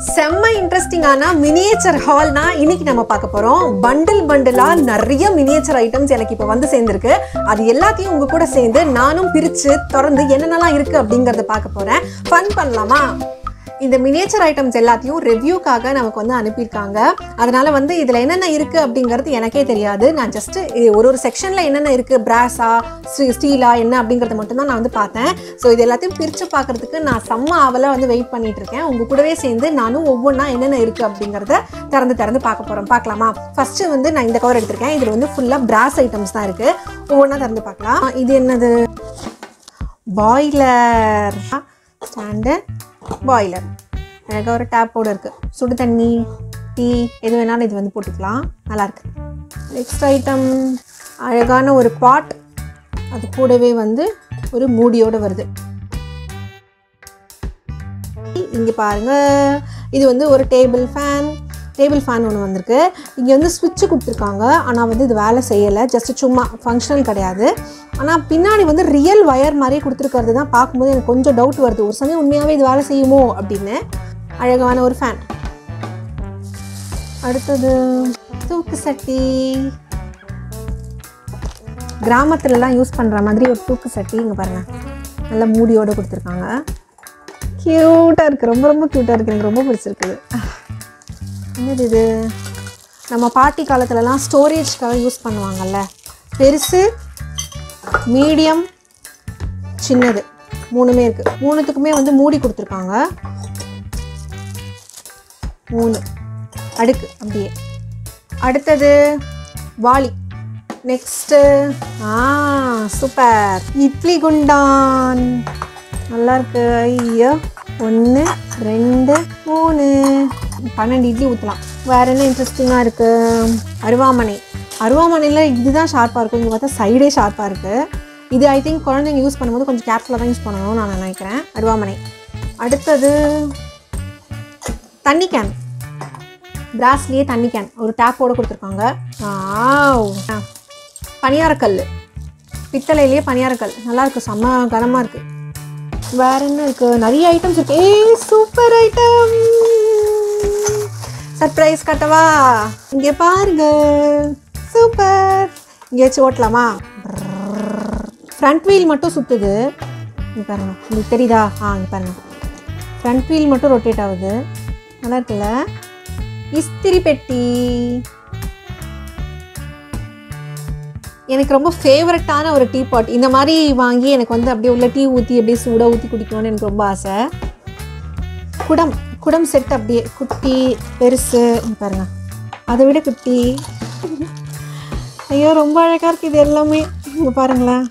செம்ம இன்ட்ரெஸ்டிங்கான மினியேச்சர் ஹால்னா இன்னைக்கு நம்ம பார்க்க போறோம் பண்டில் பண்டிலா நிறைய மினியேச்சர் ஐட்டம்ஸ் எனக்கு இப்போ வந்து சேர்ந்துருக்கு அது எல்லாத்தையும் உங்க கூட சேர்ந்து நானும் பிரிச்சு திறந்து என்னென்னலாம் இருக்கு அப்படிங்கறத பார்க்க போறேன் ஃபன் பண்ணலாமா இந்த மினியேச்சர் ஐட்டம்ஸ் எல்லாத்தையும் ரிவ்யூக்காக நமக்கு வந்து அனுப்பியிருக்காங்க அதனால வந்து இதில் என்னென்ன இருக்குது அப்படிங்கிறது எனக்கே தெரியாது நான் ஜஸ்ட் ஒரு ஒரு செக்ஷனில் என்னென்ன இருக்குது பிராஸா ஸ்டீலா என்ன அப்படிங்கிறத மட்டும்தான் நான் வந்து பார்த்தேன் ஸோ இது எல்லாத்தையும் பிரித்து பார்க்கறதுக்கு நான் செம்ம ஆவலாக வந்து வெயிட் பண்ணிட்டு இருக்கேன் உங்கள் கூடவே சேர்ந்து நானும் ஒவ்வொன்றா என்னென்ன இருக்குது அப்படிங்கிறத திறந்து திறந்து பார்க்க போகிறோம் பார்க்கலாமா ஃபஸ்ட்டு வந்து நான் இந்த கவர் எடுத்திருக்கேன் இதில் வந்து ஃபுல்லாக பிராஸ் ஐட்டம்ஸ் தான் இருக்குது ஒவ்வொன்றா திறந்து பார்க்கலாம் இது என்னது பாய்லர் ஸ்டாண்டு பாய்லர் அழகாக ஒரு டேப்போடு இருக்குது சுடு தண்ணி டீ எது வேணாலும் இது வந்து போட்டுக்கலாம் நல்லாயிருக்கு நெக்ஸ்ட் ஐட்டம் அழகான ஒரு பாட் அது கூடவே வந்து ஒரு மூடியோடு வருது இங்கே பாருங்க இது வந்து ஒரு டேபிள் ஃபேன் டேபிள் ஃபேன் ஒன்று வந்திருக்கு இங்கே வந்து சுவிட்சு கொடுத்துருக்காங்க ஆனால் வந்து இது வேலை செய்யலை ஜஸ்ட் சும்மா ஃபங்க்ஷனல் கிடையாது ஆனால் பின்னாடி வந்து ரியல் ஒயர் மாதிரி கொடுத்துருக்கிறது தான் பார்க்கும்போது எனக்கு கொஞ்சம் டவுட் வருது ஒரு சமயம் உண்மையாகவே இது வேலை செய்யுமோ அப்படின்னு அழகான ஒரு ஃபேன் அடுத்தது தூக்கு சட்டி கிராமத்துலலாம் யூஸ் பண்ணுற மாதிரி ஒரு தூக்கு சட்டி இங்கே பாருங்கள் நல்ல மூடியோடு கொடுத்துருக்காங்க க்யூட்டாக இருக்குது ரொம்ப ரொம்ப க்யூட்டாக இருக்குது எனக்கு ரொம்ப பிடிச்சிருக்குது என்னது இது நம்ம பாட்டி காலத்துலலாம் ஸ்டோரேஜ்க்காக யூஸ் பண்ணுவாங்கல்ல பெருசு மீடியம் சின்னது மூணுமே இருக்குது மூணுத்துக்குமே வந்து மூடி கொடுத்துருக்காங்க மூணு அடுக்கு அப்படியே அடுத்தது வாளி நெக்ஸ்ட்டு ஆ சூப்பர் இட்லி குண்டான் நல்லா இருக்கு ஐயோ ஒன்று ரெண்டு மூணு பன்னெண்டு இட்லி ஊற்றலாம் வேற என்ன இன்ட்ரெஸ்டிங்காக இருக்கு அருவாமனை அருவாமனையில் இதுதான் ஷார்ப்பாக இருக்கும் இங்கே பார்த்தா சைடே ஷார்ப்பாக இருக்குது இது ஐ திங்க் குழந்தைங்க யூஸ் பண்ணும்போது கொஞ்சம் கேர்ஃபுல்லாக தான் யூஸ் பண்ணணும்னு நான் நினைக்கிறேன் அருவாமனை அடுத்தது தண்ணி கேன் பிராஸ்லேயே தண்ணி கேன் ஒரு டேப்போடு கொடுத்துருக்காங்க ஆவ். ஆ பணியாரக்கல் பித்தளையிலேயே பணியாரக்கல் நல்லா இருக்கு செம்ம கனமாக இருக்குது வேற என்ன இருக்கு நிறைய ஐட்டம்ஸ் இருக்கு ஏய் சூப்பர் ஐட்டம் சர்ப்ரைஸ் கட்டவா இங்க பாருங்க சூப்பர் இங்கே வச்சு ஓட்டலாமா ஃப்ரண்ட் வீல் மட்டும் சுத்துது இங்க பாருங்க உங்களுக்கு தெரியுதா ஆ இங்க பாருங்க ஃப்ரண்ட் வீல் மட்டும் ரொட்டேட் ஆகுது நல்லா இருக்குல்ல இஸ்திரி பெட்டி எனக்கு ரொம்ப ஃபேவரட்டான ஒரு டீ பாட் இந்த மாதிரி வாங்கி எனக்கு வந்து அப்படியே உள்ள டீ ஊற்றி அப்படியே சூடாக ஊற்றி குடிக்கணும்னு எனக்கு ரொம்ப ஆசை குடம் குடம் செட் அப்படியே குட்டி பெருசு இங்க பாருங்க அதை விட குட்டி ஐயோ ரொம்ப அழகாக இருக்குது இது எல்லாமே இங்கே பாருங்களேன்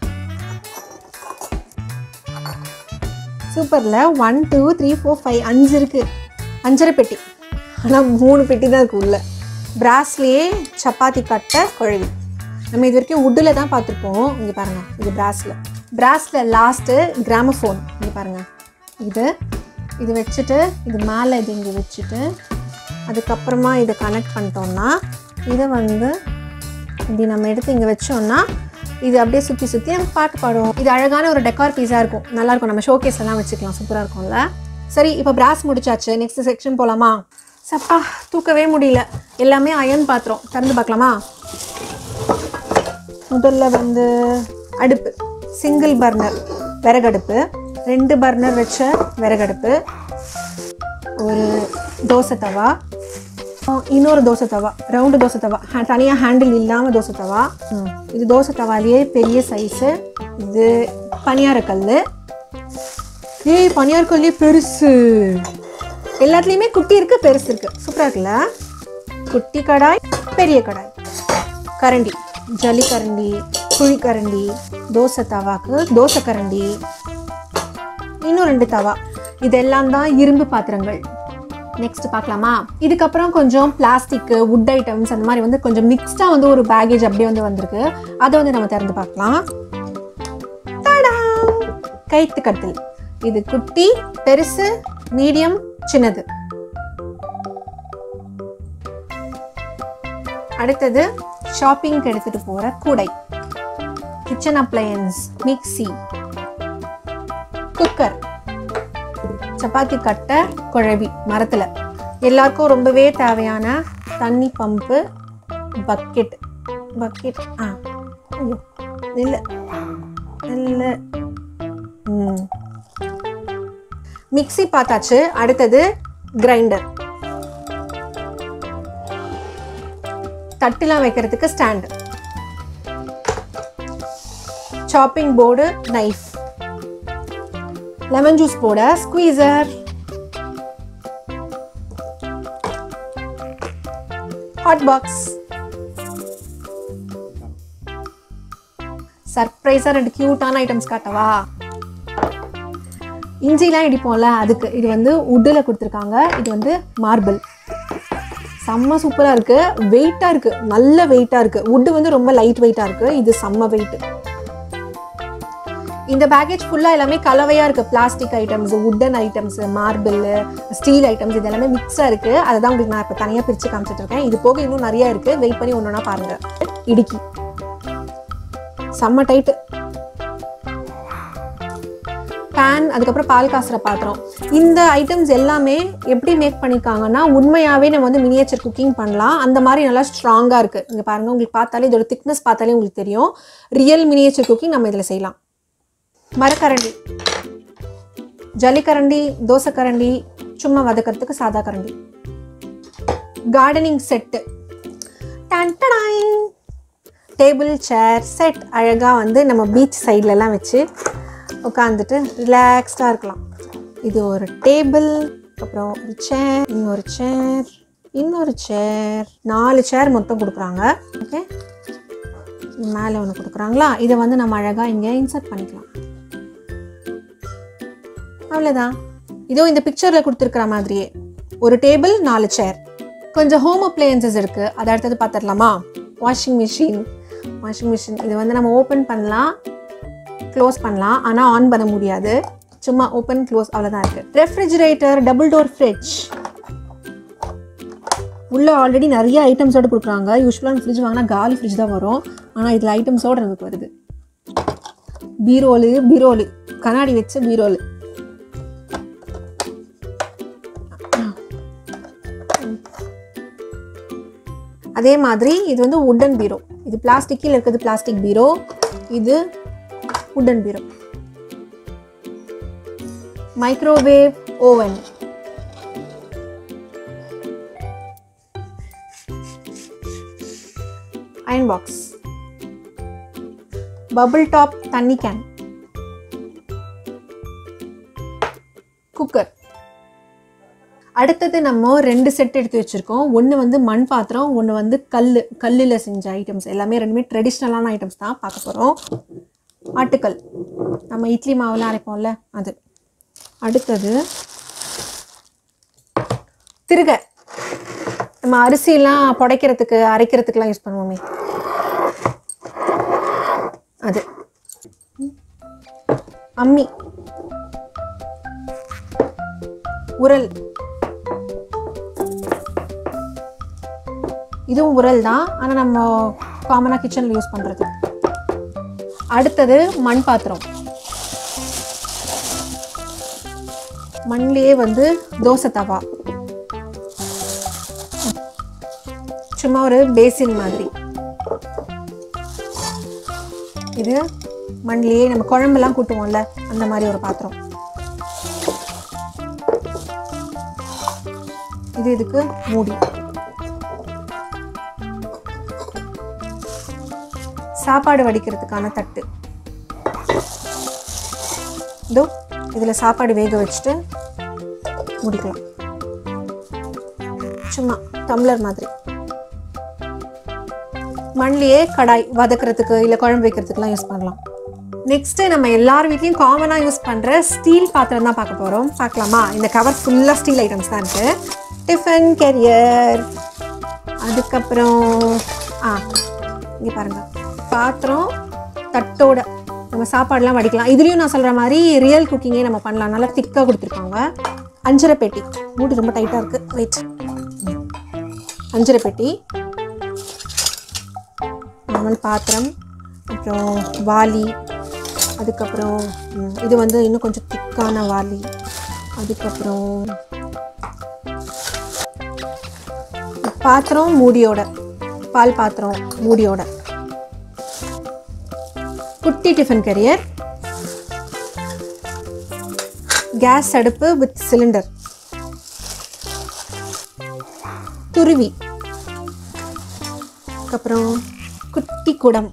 சூப்பரில் one two three four five அஞ்சு இருக்குது அஞ்சரை பெட்டி ஆனால் மூணு பெட்டி தான் இருக்குது உள்ள பிராஸ்லேயே சப்பாத்தி கட்டை குழவி நம்ம இது வரைக்கும் உட்டில் தான் பார்த்துருப்போம் இங்கே பாருங்கள் இது பிராஸில் பிராஸில் லாஸ்ட்டு கிராமஃபோன் இங்கே பாருங்கள் இது இது வச்சுட்டு இது மேலே இது இங்கே வச்சுட்டு அதுக்கப்புறமா இதை கனெக்ட் பண்ணிட்டோம்னா இதை வந்து இப்படி நம்ம எடுத்து இங்கே வச்சோம்னா இது அப்படியே சுற்றி சுற்றி நமக்கு பாட்டு பாடும் இது அழகான ஒரு டெக்கார் பீஸாக இருக்கும் நல்லாயிருக்கும் நம்ம ஷோகேஸ் எல்லாம் வச்சுக்கலாம் சூப்பராக இருக்கும்ல சரி இப்போ பிராஸ் முடிச்சாச்சு நெக்ஸ்ட் செக்ஷன் போகலாமா சப்பா தூக்கவே முடியல எல்லாமே அயன் பாத்திரம் திறந்து பார்க்கலாமா முதல்ல வந்து அடுப்பு சிங்கிள் பர்னர் விறகடுப்பு ரெண்டு பர்னர் வச்ச விறகடுப்பு ஒரு தோசை தவா அஹ் இன்னொரு தோசை தவா ரவுண்டு தோசை தவா ஹே- தனியாக ஹேண்டில் இல்லாமல் தோசை தவா ம். இது தோசை தவாலேயே பெரிய சைஸு இது பனியாரக்கல் ஏய் பனியாரக்கல்லே பெருசு எல்லாத்துலேயுமே குட்டி இருக்கு பெருசு இருக்கு சூப்பராக இருக்குல்ல குட்டி கடாய் பெரிய கடாய் கரண்டி ஜல்லி கரண்டி குழி கரண்டி தோசை தவாக்கு தோசை கரண்டி இன்னும் ரெண்டு தவா இதெல்லாம் தான் இரும்பு பாத்திரங்கள் நெக்ஸ்ட் பார்க்கலாமா இதுக்கப்புறம் கொஞ்சம் பிளாஸ்டிக் வுட் ஐட்டம்ஸ் அந்த மாதிரி வந்து கொஞ்சம் மிக்ஸ்டாக வந்து ஒரு பேகேஜ் அப்படியே வந்து வந்திருக்கு அதை வந்து நம்ம திறந்து பார்க்கலாம் தடா! கைத்து கட்டில் இது குட்டி பெருசு மீடியம் சின்னது அடுத்தது ஷாப்பிங்க்கு எடுத்துட்டு போற கூடை கிச்சன் அப்ளையன்ஸ் மிக்ஸி குக்கர் சப்பாத்தி கட்டை குழவி மரத்தில் எல்லாருக்கும் ரொம்பவே தேவையான தண்ணி பம்பு பக்கெட் பக்கெட் ஆ ஐயோ இல்லை இல்லை ம் மிக்ஸி பார்த்தாச்சு அடுத்தது கிரைண்டர் தட்டுலாம் வைக்கிறதுக்கு stand chopping board knife lemon juice போட ஸ்குவீசர் ஹாட் பாக்ஸ் சர்ப்ரைஸாக ரெண்டு க்யூட்டான ஐட்டம்ஸ் காட்டவா இஞ்சிலாம் இடிப்போம்ல அதுக்கு இது வந்து உட்டில் கொடுத்துருக்காங்க இது வந்து மார்பிள் செம்ம சூப்பராக இருக்குது வெயிட்டாக இருக்குது நல்ல வெயிட்டாக இருக்குது உட்டு வந்து ரொம்ப லைட் வெயிட்டாக இருக்குது இது செம்ம வெயிட் இந்த பேக்கேஜ் ஃபுல்லாக எல்லாமே கலவையாக இருக்குது plastic items wooden items marble steel items இது எல்லாமே மிக்ஸாக இருக்குது அதை தான் உங்களுக்கு நான் இப்போ தனியாக பிரித்து காமிச்சிட்டு இருக்கேன் இது போக இன்னும் நிறையா இருக்குது வெயிட் பண்ணி ஒன்று ஒன்றா பாருங்கள் இடுக்கி செம்ம டைட்டு பேன் அதுக்கப்புறம் பால் காசுற பாத்திரம் இந்த ஐட்டம்ஸ் எல்லாமே எப்படி மேக் பண்ணியிருக்காங்கன்னா உண்மையாகவே நம்ம வந்து மினியேச்சர் குக்கிங் பண்ணலாம் அந்த மாதிரி நல்லா ஸ்ட்ராங்காக இருக்குது இங்கே பாருங்கள் உங்களுக்கு பார்த்தாலே இதோட திக்னஸ் பார்த்தாலே உங்களுக்கு தெரியும் ரியல் மினியேச்சர் குக்கிங் நம்ம இதில் செய்யலாம் மரக்கரண்டி ஜல்லிக்கரண்டி தோசைக்கரண்டி சும்மா வதக்கிறதுக்கு சாதா கரண்டி gardening set table chair set அழகாக வந்து நம்ம பீச் சைட்லலாம் வச்சு உட்காந்துட்டு ரிலாக்ஸ்டாக இருக்கலாம் இது ஒரு டேபிள் அப்புறம் ஒரு சேர் இன்னொரு சேர் இன்னொரு சேர் நாலு சேர் மொத்தம் கொடுக்குறாங்க ஓகே மேலே ஒன்று கொடுக்குறாங்களா இதை வந்து நம்ம அழகாக இங்கே இன்சர்ட் பண்ணிக்கலாம் அவ்வளோதான் இதோ இந்த பிக்சரில் கொடுத்துருக்குற மாதிரியே ஒரு டேபிள் நாலு சேர் கொஞ்சம் ஹோம் அப்ளையன்சஸ் இருக்குது அதை அடுத்தது பார்த்துடலாமா வாஷிங் மிஷின் வாஷிங் மிஷின் இது வந்து நம்ம ஓப்பன் பண்ணலாம் க்ளோஸ் பண்ணலாம் ஆனால் ஆன் பண்ண முடியாது சும்மா ஓப்பன் க்ளோஸ் அவ்வளோதான் இருக்குது ரெஃப்ரிஜிரேட்டர் டபுள் டோர் ஃப்ரிட்ஜ் உள்ளே ஆல்ரெடி நிறைய ஐட்டம்ஸோடு கொடுக்குறாங்க யூஸ்வலாக ஃப்ரிட்ஜ் வாங்கினா காலி ஃப்ரிட்ஜ் தான் வரும் ஆனால் இதில் ஐட்டம்ஸோடு நமக்கு வருது பீரோலு பீரோலு கண்ணாடி வச்ச பீரோலு அதே மாதிரி இது வந்து உட்டன் பீரோ இது பிளாஸ்டிக்கில் இருக்கிறது பிளாஸ்டிக் பீரோ இது உட்டன் பீரோ microwave oven iron box bubble top தண்ணி கேன் குக்கர் அடுத்தது நம்ம ரெண்டு செட் எடுத்து வச்சுருக்கோம் ஒன்று வந்து மண் பாத்திரம் ஒன்று வந்து கல் கல்லில் செஞ்ச ஐட்டம்ஸ் எல்லாமே ரெண்டுமே ட்ரெடிஷ்னலான ஐட்டம்ஸ் தான் பார்க்க போகிறோம் ஆட்டுக்கல் நம்ம இட்லி மாவுலாம் அரைப்போம்ல அது அடுத்தது திருக நம்ம அரிசிலாம் புடைக்கிறதுக்கு அரைக்கிறதுக்குலாம் யூஸ் பண்ணுவோமே அது அம்மி உரல் இதுவும் உரல் தான் ஆனால் நம்ம காமனாக கிச்சனில் யூஸ் பண்ணுறது அடுத்தது மண் பாத்திரம் மண்லேயே வந்து தோசை தவா சும்மா ஒரு பேசின் மாதிரி இது மண்லேயே நம்ம குழம்புலாம் கூட்டுவோம்ல அந்த மாதிரி ஒரு பாத்திரம் இது இதுக்கு மூடி சாப்பாடு வடிக்கிறதுக்கான தட்டு இதோ இதில் சாப்பாடு வேக வச்சுட்டு முடிக்கலாம் சும்மா டம்ளர் மாதிரி மண்லேயே கடாய் வதக்கிறதுக்கு இல்லை குழம்பு வைக்கிறதுக்குலாம் யூஸ் பண்ணலாம் நெக்ஸ்ட்டு நம்ம எல்லார் வீட்லேயும் காமனாக யூஸ் பண்ணுற ஸ்டீல் பாத்திரம் தான் பார்க்க போகிறோம் பார்க்கலாமா இந்த கவர் ஃபுல்லாக ஸ்டீல் ஐட்டம்ஸ் தான் இருக்குது டிஃபன் கெரியர் அதுக்கப்புறம் ஆ இங்கே பாருங்கள் பாத்திரம் தட்டோட நம்ம சாப்பாடுலாம் வடிக்கலாம் இதுலேயும் நான் சொல்கிற மாதிரி ரியல் குக்கிங்கே நம்ம பண்ணலாம் நல்லா திக்காக கொடுத்துருக்காங்க அஞ்சரை பெட்டி மூடி ரொம்ப டைட்டாக இருக்குது வெயிட் அஞ்சரை பெட்டி நார்மல் பாத்திரம் அப்புறம் வாளி அதுக்கப்புறம் ம், இது வந்து இன்னும் கொஞ்சம் திக்கான வாளி அதுக்கப்புறம் பாத்திரம் மூடியோட பால் பாத்திரம் மூடியோட குட்டி டிஃபன் கரியர் கேஸ் அடுப்பு வித் சிலிண்டர் துருவி அதுக்கப்புறம் குட்டி குடம்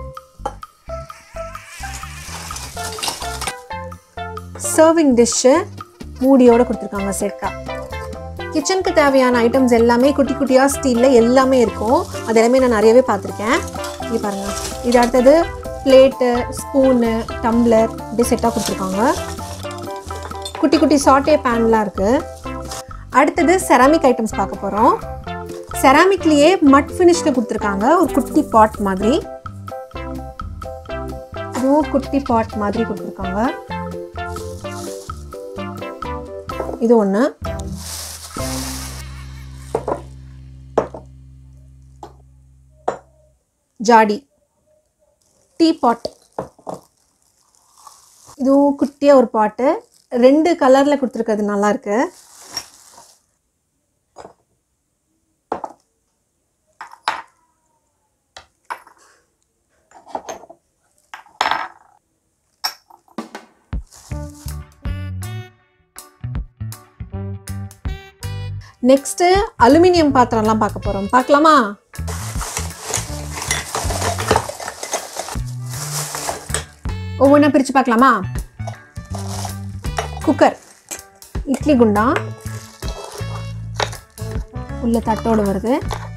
சர்விங் டிஷ்ஷு மூடியோட கொடுத்துருக்காங்க செட்டா கிச்சனுக்கு தேவையான ஐட்டம்ஸ் எல்லாமே குட்டி குட்டியாக ஸ்டீலில் எல்லாமே இருக்கும் அது எல்லாமே நான் நிறையவே பார்த்துருக்கேன் இது பாருங்கள் இது அடுத்தது பிளேட்டு ஸ்பூனு டம்ளர் இப்படி செட்டாக கொடுத்துருக்காங்க குட்டி குட்டி சாட்டே பேன்லாம் இருக்குது அடுத்தது செராமிக் ஐட்டம்ஸ் பார்க்க போகிறோம் செராமிக்லேயே மட் ஃபினிஷில் கொடுத்துருக்காங்க ஒரு குட்டி பாட் மாதிரி இதுவும் குட்டி பாட் மாதிரி கொடுத்துருக்காங்க இது ஒன்று ஜாடி டீ பாட் இதுவும் குட்டியாக ஒரு பாட்டு ரெண்டு கலரில் கொடுத்துருக்கிறது நல்லா இருக்கு நெக்ஸ்ட்டு அலுமினியம் பாத்திரம்லாம் பார்க்க போகிறோம் பார்க்கலாமா ஒவ்வொன்றா பிரித்து பார்க்கலாமா குக்கர் இட்லி குண்டா உள்ள தட்டோடு வருது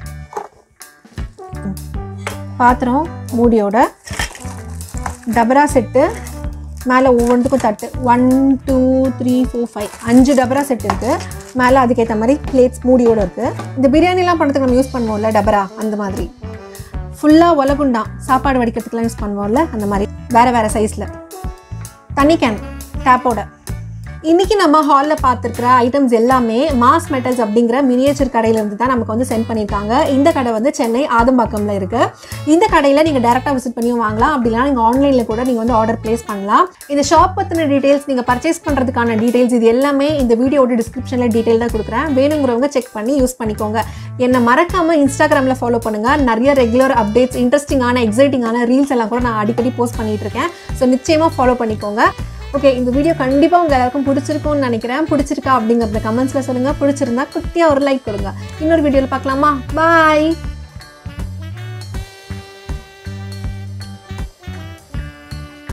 ம். பாத்திரம் மூடியோட டபரா செட்டு மேலே ஒவ்வொன்றுக்கும் தட்டு one two three four five அஞ்சு டபரா செட் இருக்குது மேலே அதுக்கேற்ற மாதிரி பிளேட்ஸ் மூடியோட இருக்குது இந்த பிரியாணிலாம் பண்ணுறதுக்கு நம்ம யூஸ் பண்ணுவோம்ல டபரா அந்த மாதிரி ஃபுல்லாக ஒலகுண்டா சாப்பாடு வடிக்கிறதுக்குலாம் யூஸ் பண்ணுவோம்ல அந்த மாதிரி வேறு வேறு சைஸில் தண்ணி கேன் டேப்போட இன்னைக்கு நம்ம ஹாலில் பார்த்துருக்கிற ஐட்டம்ஸ் எல்லாமே மாஸ் மெட்டல்ஸ் அப்படிங்கிற மினியேச்சர் கடையிலேருந்து தான் நமக்கு வந்து சென்ட் பண்ணியிருக்காங்க இந்த கடை வந்து சென்னை ஆதம்பாக்கம்ல இருக்கு இந்த கடையில் நீங்கள் டேரெக்டாக விசிட் பண்ணியும் வாங்கலாம் அப்படி இல்லைனா நீங்கள் ஆன்லைனில் கூட நீங்கள் வந்து ஆர்டர் ப்ளேஸ் பண்ணலாம் இந்த ஷாப் பற்றின டீட்டெயில்ஸ் நீங்கள் பர்ச்சேஸ் பண்ணுறதுக்கான டீட்டெயில்ஸ் இது எல்லாமே இந்த வீடியோட டிஸ்கிரிப்ஷனில் டீட்டெயில் தான் கொடுக்குறேன் வேணுங்கிறவங்க செக் பண்ணி யூஸ் பண்ணிக்கோங்க என்னை மறக்காமல் இன்ஸ்டாகிராமில் ஃபாலோ பண்ணுங்கள் நிறைய ரெகுலர் அப்டேட்ஸ் இன்ட்ரெஸ்டிங்கான எக்ஸைட்டிங்கான ரீல்ஸ் எல்லாம் கூட நான் அடிக்கடி போஸ்ட் பண்ணிட்டு இருக்கேன் ஸோ நிச்சயமாக ஃபாலோ பண்ணிக்கோங்க ஓகே இந்த வீடியோ கண்டிப்பாக உங்கள் எல்லாருக்கும் பிடிச்சிருக்கும்னு நினைக்கிறேன் பிடிச்சிருக்கா அப்படிங்கிறத கமெண்ட்ஸில் சொல்லுங்கள் பிடிச்சிருந்தா குட்டியாக ஒரு லைக் கொடுங்க இன்னொரு வீடியோவில் பார்க்கலாமா பாய்